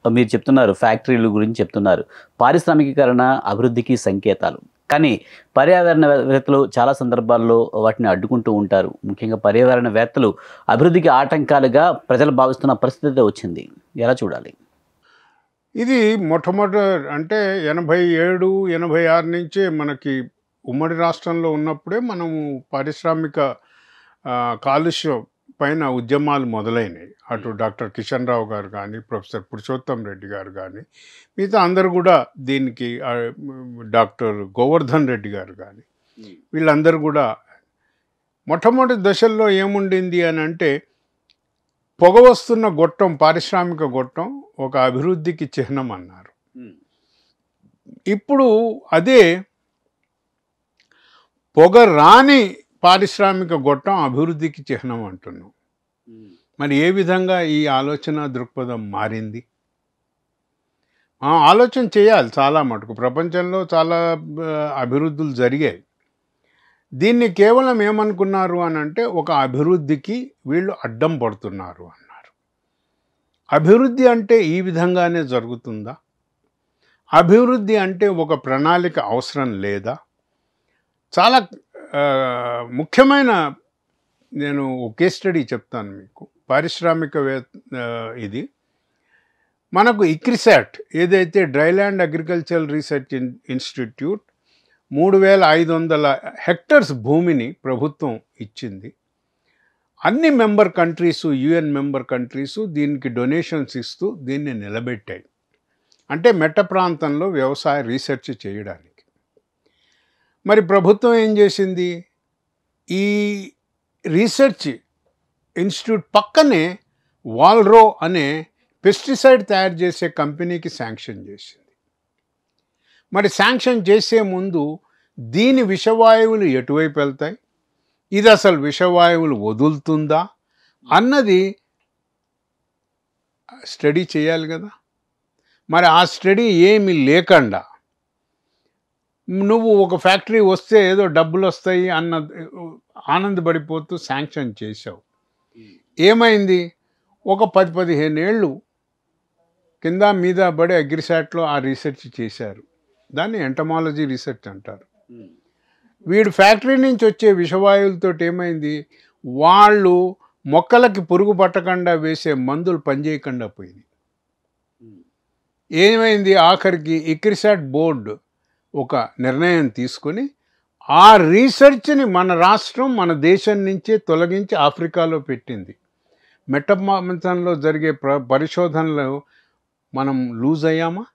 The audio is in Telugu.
మీరు చెప్తున్నారు ఫ్యాక్టరీల గురించి చెప్తున్నారు పారిశ్రామికీకరణ అభివృద్ధికి సంకేతాలు కానీ పర్యావరణవేత్తలు చాలా సందర్భాల్లో వాటిని అడ్డుకుంటూ ఉంటారు ముఖ్యంగా పర్యావరణవేత్తలు అభివృద్ధికి ఆటంకాలుగా ప్రజలు భావిస్తున్న పరిస్థితి అయితే వచ్చింది ఎలా చూడాలి ఇది మొట్టమొదట అంటే ఎనభై ఏడు ఎనభై ఆరు నుంచే మనకి ఉమ్మడి రాష్ట్రంలో ఉన్నప్పుడే మనము పారిశ్రామిక ఆ, కాలుష్యం పైన ఉద్యమాలు మొదలైనవి అటు డాక్టర్ కిషన్ రావు గారు కానీ ప్రొఫెసర్ పురుషోత్తం రెడ్డి గారు కానీ మిగతా అందరు కూడా దీనికి ఆ, డాక్టర్ గోవర్ధన్ రెడ్డి గారు కానీ వీళ్ళందరూ కూడా మొట్టమొదటి దశల్లో ఏముండింది అని అంటే పొగ వస్తున్న గొట్టం పారిశ్రామిక గొట్టం ఒక అభివృద్ధికి చిహ్నం అన్నారు ఇప్పుడు అదే పొగ రాని పారిశ్రామిక గొట్టం అభివృద్ధికి చిహ్నం అంటున్నాం మరి ఏ విధంగా ఈ ఆలోచన దృక్పథం మారింది ఆ, ఆలోచన చేయాలి చాలా మటుకు ప్రపంచంలో చాలా ఆ, అభివృద్ధులు జరిగాయి దీన్ని కేవలం ఏమనుకున్నారు అని అంటే ఒక అభివృద్ధికి వీళ్ళు అడ్డం పడుతున్నారు అన్నారు అభివృద్ధి అంటే ఈ విధంగానే జరుగుతుందా అభివృద్ధి అంటే ఒక ప్రణాళిక అవసరం లేదా చాలా ఆ, ముఖ్యమైన నేను ఒకే స్టడీ చెప్తాను మీకు పారిశ్రామికవే ఆ, ఇది మనకు ఇక్రిసాట్ ఏదైతే dryland agricultural research in institute మూడు వేల ఐదు వందల హెక్టర్స్ భూమిని ప్రభుత్వం ఇచ్చింది అన్ని member countries UN member countries దీనికి డొనేషన్స్ ఇస్తూ దీన్ని నిలబెట్టాయి అంటే మెట్ట ప్రాంతంలో వ్యవసాయ రీసెర్చ్ చేయడానికి మరి ప్రభుత్వం ఏం చేసింది ఈ రీసెర్చ్ ఇన్స్టిట్యూట్ పక్కనే వాల్రో అనే పెస్టిసైడ్ తయారు చేసే కంపెనీకి శాంక్షన్ చేసింది మరి శాంక్షన్ చేసే ముందు దీని విషవాయువులు ఎటువైపు వెళ్తాయి ఇది అసలు విషవాయువులు వదులుతుందా అన్నది స్టడీ చేయాలి కదా మరి ఆ స్టడీ ఏమి లేకుండా నువ్వు ఒక ఫ్యాక్టరీ వస్తే ఏదో డబ్బులు వస్తాయి అన్న ఆనందపడిపోతూ శాంక్షన్ చేశావు ఏమైంది ఒక పది పదిహేను ఏళ్ళు కింద మీద పడి అగ్రిసాట్లో ఆ రీసెర్చ్ చేశారు దాన్ని ఎంటమాలజీ రీసెర్చ్ అంటారు వీడు ఫ్యాక్టరీ నుంచి వచ్చే విషవాయువులతో ఏమైంది వాళ్ళు మొక్కలకి పురుగు పట్టకుండా వేసే మందులు పనిచేయకుండా పోయింది ఏమైంది ఆఖరికి ఇక్రిసాట్ బోర్డు ఒక నిర్ణయం తీసుకొని ఆ రీసెర్చ్ని మన రాష్ట్రం మన దేశం నుంచే తొలగించి ఆఫ్రికాలో పెట్టింది మెట్టమంతంలో జరిగే ప్ర పరిశోధనలో మనం లూజ్ అయ్యామా